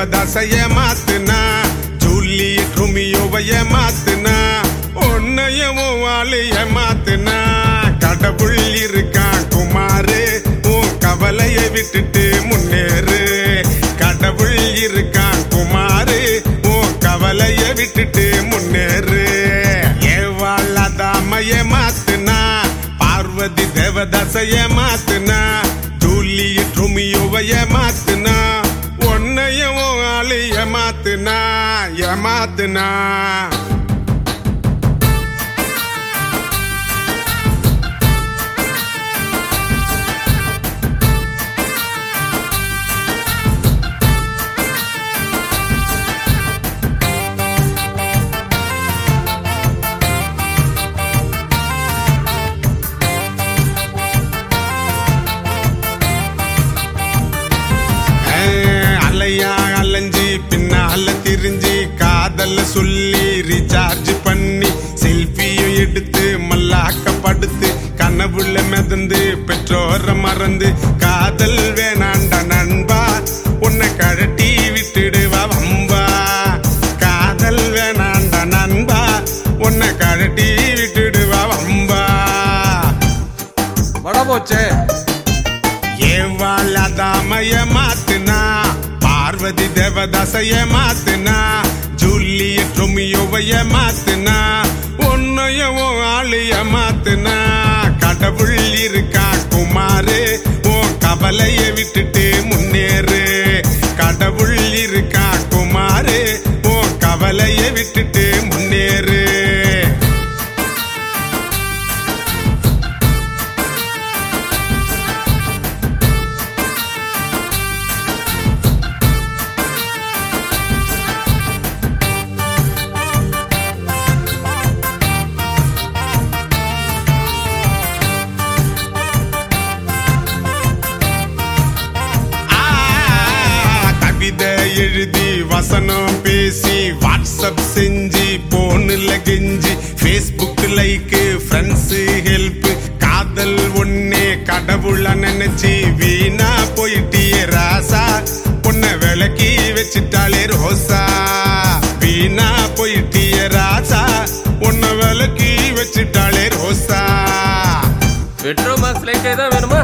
தேவதாச ஏமாத்துனா Juliet ரோமியோவை ஏமாத்துனா உன்னையும் வாழு ஏமாத்துனா கடவுள் இருக்கான் குமாரு உன் கவலையை விட்டுட்டு முன்னேறு கடவுள் இருக்கான் குமாரு உன் கவலையை விட்டுட்டு முன்னேறு ஏவாளாதாம ஏமாத்துனா பார்வதி தேவதாச ஏமாத்துனா ஜூலியட் ரோமியோவை ஏமாத்துனா உன்னையும் உன் ஆளு ஏமாத்துனா ஏமாத்துனா ஏய், அலையா அலைஞ்சி பின்னால திரிஞ்சு காதல சொல்லி ரீசார்ஜ் பண்ணி செல்ஃபியும் எடுத்து மல்லாக்க படுத்து கனவுல மிதந்து பெற்றோர மறந்து காதல் வேணாண்ட நண்பா உன்னை கழட்டி விட்டுடுவா வம்பா காதல் வேணாண்ட நண்பா உன்னை கழட்டி விட்டுடுவா வம்பா வட போச்சே ஏவாளாதாமய மாத்துனா பார்வதி தேவதாசைய மாத்துனா ஜூலியட் ரோமியோவைய மாத்துனா உன்னையும் உன் ஆளைய மாத்துனா கடவுள் இருக்கா குமாரு உன் கவலைய விட்டுட்டு முன்னேறு கடவுள் இருக்கா குமாரு உன் கவலைய விட்டுட்டு முன்னேறு ஆ, கவிதை எழுதி வசனம் பேசி வாட்ஸ்அப் செஞ்சு போன்ல கெஞ்சி ஃபேஸ்புக் லைக் ஃப்ரெண்ட்ஸ் ஹெல்ப் காதல் ஒன்னே கடவுள நினைச்சு வீணா போயிட்டியே ராசா உன்னை விளக்கி வச்சுட்டாலே ரோசா வீணா போயிட்டியே ராசா உன்னை விளக்கி வச்சுட்டாலே ரோசா பெட்ரோ மார்க்ஸ் லைட்டே தான் வேணுமா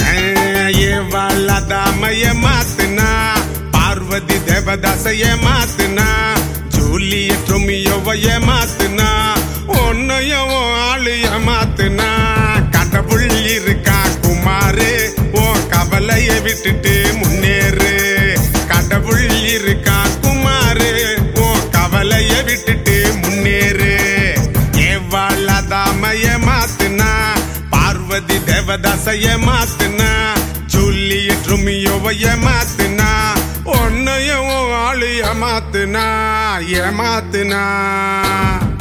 ஏவாளாதாமய மாத்துனா பார்வதி தேவதாசைய மாத்துனா ஜூலியட் ரோமியோவைய மாத்துனா உன்னையும் உன் ஆளைய மாத்துனா கடவுள் இருக்கா குமாரு உன் கவலைய விட்டுட்டு முன்னேறு கடவுள் இருக்கா குமாரு உன் கவலைய விட்டுட்டு முன்னேறு ஏவாளாதாமய மாத்துனா பார்வதி தேவதாசைய மாத்துனா ஜூலியட் ரோமியோவைய மாத்துனா உன்னையும் உன் ஆளு ஏமாத்துனா ஏமாத்துனா